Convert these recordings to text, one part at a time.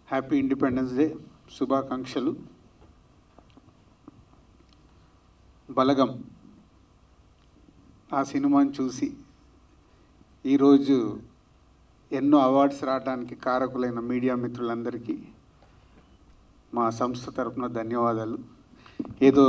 happy independence day శుభాకాంక్షలు బలగం ఆ సినిమాని చూసి ఈరోజు ఎన్నో అవార్డ్స్ రావడానికి కారకులైన మీడియా మిత్రులందరికీ మా సంస్థ తరపున ధన్యవాదాలు ఏదో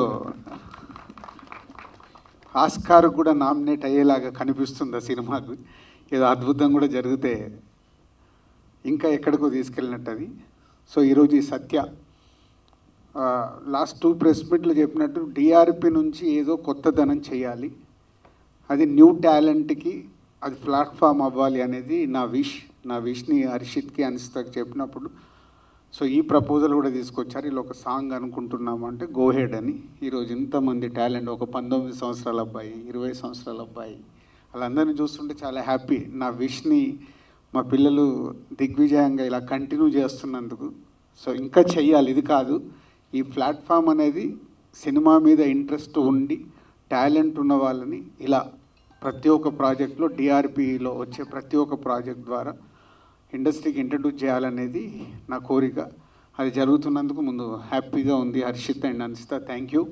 ఆస్కార్ కూడా నామినేట్ అయ్యేలాగా కనిపిస్తుంది ఆ సినిమాకు ఏదో అద్భుతం కూడా జరిగితే ఇంకా ఎక్కడికో తీసుకెళ్ళినట్టు అది సో ఈరోజు ఈ సత్య లాస్ట్ టూ ప్రెస్ మీట్లు చెప్పినట్టు డిఆర్పి నుంచి ఏదో కొత్తదనం చేయాలి అది న్యూ టాలెంట్కి అది ప్లాట్ఫామ్ అవ్వాలి అనేది నా విష్ నా విష్ని హర్షిత్కి అనిస్తకి చెప్పినప్పుడు సో ఈ ప్రపోజల్ కూడా తీసుకొచ్చారు ఇలా ఒక సాంగ్ అనుకుంటున్నాము అంటే గోహెడ్ అని ఈరోజు ఇంతమంది టాలెంట్ ఒక పంతొమ్మిది సంవత్సరాల అబ్బాయి ఇరవై సంవత్సరాల అబ్బాయి వాళ్ళందరినీ చూస్తుంటే చాలా హ్యాపీ నా విష్ని మా పిల్లలు దిగ్విజయంగా ఇలా కంటిన్యూ చేస్తున్నందుకు సో ఇంకా చెయ్యాలి ఇది కాదు ఈ ప్లాట్ఫామ్ అనేది సినిమా మీద ఇంట్రెస్ట్ ఉండి టాలెంట్ ఉన్న వాళ్ళని ఇలా ప్రతి ఒక్క ప్రాజెక్ట్లో డిఆర్పిలో వచ్చే ప్రతి ఒక్క ప్రాజెక్ట్ ద్వారా ఇండస్ట్రీకి ఇంట్రడ్యూస్ చేయాలనేది నా కోరిక అది జరుగుతున్నందుకు ముందు హ్యాపీగా ఉంది Harshit and Anista thank you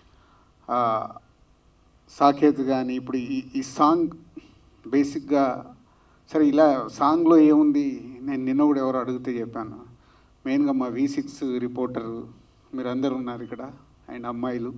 Saketh కానీ ఇప్పుడు ఈ ఈ సాంగ్ బేసిక్గా సరే ఇలా సాంగ్లో ఏముంది నేను నిన్న కూడా ఎవరు అడిగితే చెప్పాను మెయిన్గా మా వి సిక్స్ రిపోర్టర్ మీరందరూ ఉన్నారు ఇక్కడ అండ్ అమ్మాయిలు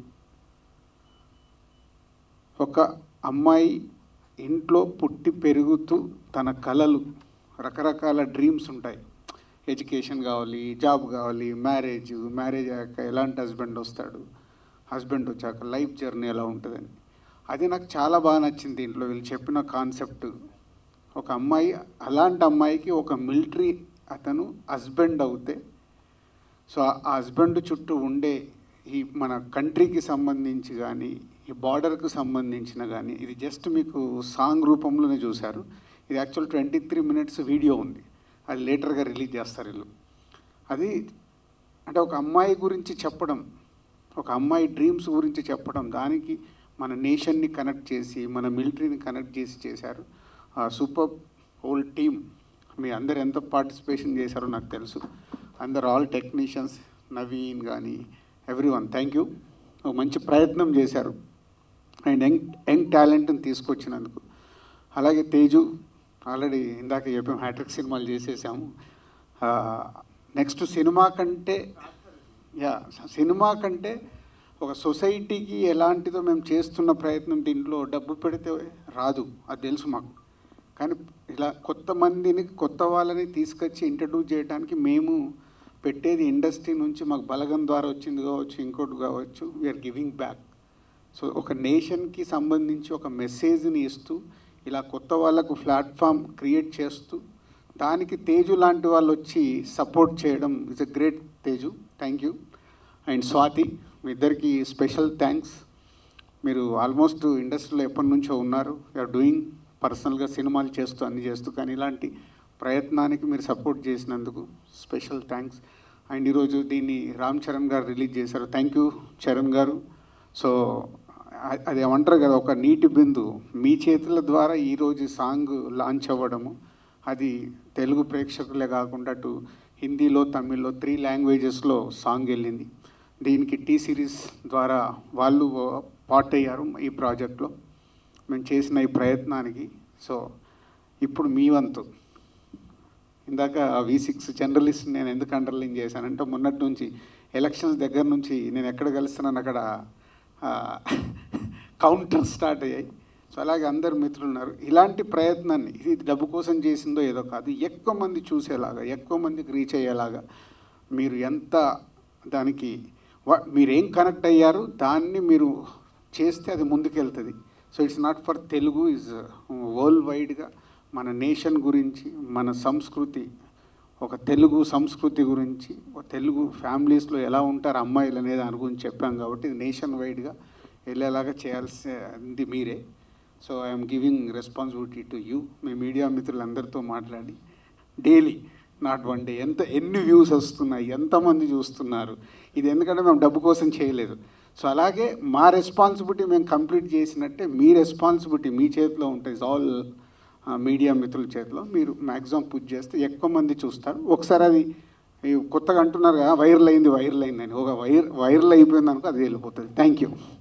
ఒక అమ్మాయి ఇంట్లో పుట్టి పెరుగుతూ తన కళలు రకరకాల డ్రీమ్స్ ఉంటాయి ఎడ్యుకేషన్ కావాలి జాబ్ కావాలి మ్యారేజ్ మ్యారేజ్ అయ్యాక ఎలాంటి హస్బెండ్ వస్తాడు హస్బెండ్ వచ్చాక లైఫ్ జర్నీ ఎలా ఉంటుందని అది నాకు చాలా బాగా నచ్చింది దీంట్లో వీళ్ళు చెప్పిన కాన్సెప్ట్ ఒక అమ్మాయి అలాంటి అమ్మాయికి ఒక మిలిటరీ అతను హస్బెండ్ అవుతే సో ఆ హస్బెండ్ చుట్టూ ఉండే ఈ మన కంట్రీకి సంబంధించి కానీ ఈ బార్డర్కు సంబంధించిన కానీ ఇది జస్ట్ మీకు సాంగ్ రూపంలోనే చూశారు ఇది actual twenty three minutes video ఉంది అది లేటర్గా రిలీజ్ చేస్తారు వీళ్ళు అది అంటే ఒక అమ్మాయి గురించి చెప్పడం ఒక అమ్మాయి డ్రీమ్స్ గురించి చెప్పడం దానికి మన నేషన్ని కనెక్ట్ చేసి మన మిలిటరీని కనెక్ట్ చేసి చేశారు సూపర్ హోల్ టీమ్ మీ అందరు ఎంత పార్టిసిపేషన్ చేశారో నాకు తెలుసు అందరు ఆల్ టెక్నీషియన్స్ నవీన్ కానీ ఎవ్రీ వన్ థ్యాంక్ యూ ఒక మంచి ప్రయత్నం చేశారు అండ్ యంగ్ యంగ్ టాలెంట్ని తీసుకొచ్చినందుకు అలాగే తేజు ఆల్రెడీ ఇందాక చెప్పాం హ్యాట్రిక్ సినిమాలు చేసేసాము నెక్స్ట్ సినిమా కంటే యా సినిమా కంటే ఒక సొసైటీకి ఎలాంటిదో మేము చేస్తున్న ప్రయత్నం దీంట్లో డబ్బు పెడితే రాదు అది తెలుసు మాకు కానీ ఇలా కొత్త మందిని కొత్త వాళ్ళని తీసుకొచ్చి ఇంట్రడ్యూస్ చేయడానికి మేము పెట్టేది ఇండస్ట్రీ నుంచి మాకు బలగం ద్వారా వచ్చింది కావచ్చు ఇంకోటి కావచ్చు వీఆర్ గివింగ్ బ్యాక్ సో ఒక నేషన్కి సంబంధించి ఒక మెసేజ్ని ఇస్తూ ఇలా కొత్త వాళ్ళకు ప్లాట్ఫామ్ క్రియేట్ చేస్తూ దానికి తేజు లాంటి వాళ్ళు వచ్చి సపోర్ట్ చేయడం it's a great Teju thank you and Swathi మీ ఇద్దరికి స్పెషల్ థ్యాంక్స్ మీరు ఆల్మోస్ట్ ఇండస్ట్రీలో ఎప్పటి నుంచో ఉన్నారు యూఆర్ డూయింగ్ పర్సనల్గా సినిమాలు చేస్తూ అన్ని చేస్తూ కానీ ఇలాంటి ప్రయత్నానికి మీరు సపోర్ట్ చేసినందుకు స్పెషల్ థ్యాంక్స్ అండ్ ఈరోజు దీన్ని రామ్ చరణ్ గారు రిలీజ్ చేశారు థ్యాంక్ యూ చరణ్ గారు సో అది ఏమంటారు కదా ఒక నీటి బిందు మీ చేతుల ద్వారా ఈరోజు సాంగ్ లాంచ్ అవ్వడము అది తెలుగు ప్రేక్షకులే కాకుండా అటు హిందీలో తమిళ్లో త్రీ లాంగ్వేజెస్లో సాంగ్ వెళ్ళింది దీనికి టీ సిరీస్ ద్వారా వాళ్ళు పార్ట్ అయ్యారు ఈ ప్రాజెక్ట్లో మేము చేసిన ఈ ప్రయత్నానికి సో ఇప్పుడు మీ వంతు ఇందాక వి సిక్స్ జర్నలిస్ట్ నేను ఎందుకు అండర్లైన్ చేశానంటే మొన్నటి నుంచి ఎలక్షన్స్ దగ్గర నుంచి నేను ఎక్కడ కలుస్తున్నాను అక్కడ కౌంటర్ స్టార్ట్ అయ్యాయి సో అలాగే అందరు మిత్రులు ఉన్నారు ఇలాంటి ప్రయత్నాన్ని ఇది డబ్బు కోసం చేసిందో ఏదో కాదు ఎక్కువ మంది చూసేలాగా ఎక్కువ మందికి రీచ్ అయ్యేలాగా మీరు ఎంత దానికి మీరేం కనెక్ట్ అయ్యారు దాన్ని మీరు చేస్తే అది ముందుకెళ్తుంది so it's not for Telugu is world వైడ్గా మన నేషన్ గురించి మన సంస్కృతి ఒక తెలుగు సంస్కృతి గురించి ఒక తెలుగు ఫ్యామిలీస్లో ఎలా ఉంటారు అమ్మాయిలు అనేది దాని గురించి చెప్పాం కాబట్టి ఇది నేషన్ వైడ్గా వెళ్ళేలాగా చేయాల్సింది మీరే so I'm giving responsibility to you మీ మీడియా మిత్రులందరితో మాట్లాడి డైలీ నాట్ వన్ డే ఎంత ఎన్ని వ్యూస్ వస్తున్నాయి ఎంతమంది చూస్తున్నారు ఇది ఎందుకంటే మేము డబ్బు కోసం చేయలేదు సో అలాగే మా రెస్పాన్సిబిలిటీ మేము కంప్లీట్ చేసినట్టే మీ రెస్పాన్సిబిలిటీ మీ చేతిలో ఉంటుంది ఆల్ మీడియా మిత్రుల చేతిలో మీరు మ్యాక్సిమం పుష్ చేస్తే ఎక్కువ మంది చూస్తారు ఒకసారి అది ఈ కొత్తగా అంటున్నారు కదా వైరల్ అయింది వైరల్ అయిందని ఒక వైర్ వైరల్ అయిపోయింది అనుకో అది వెళ్ళిపోతుంది థ్యాంక్ యూ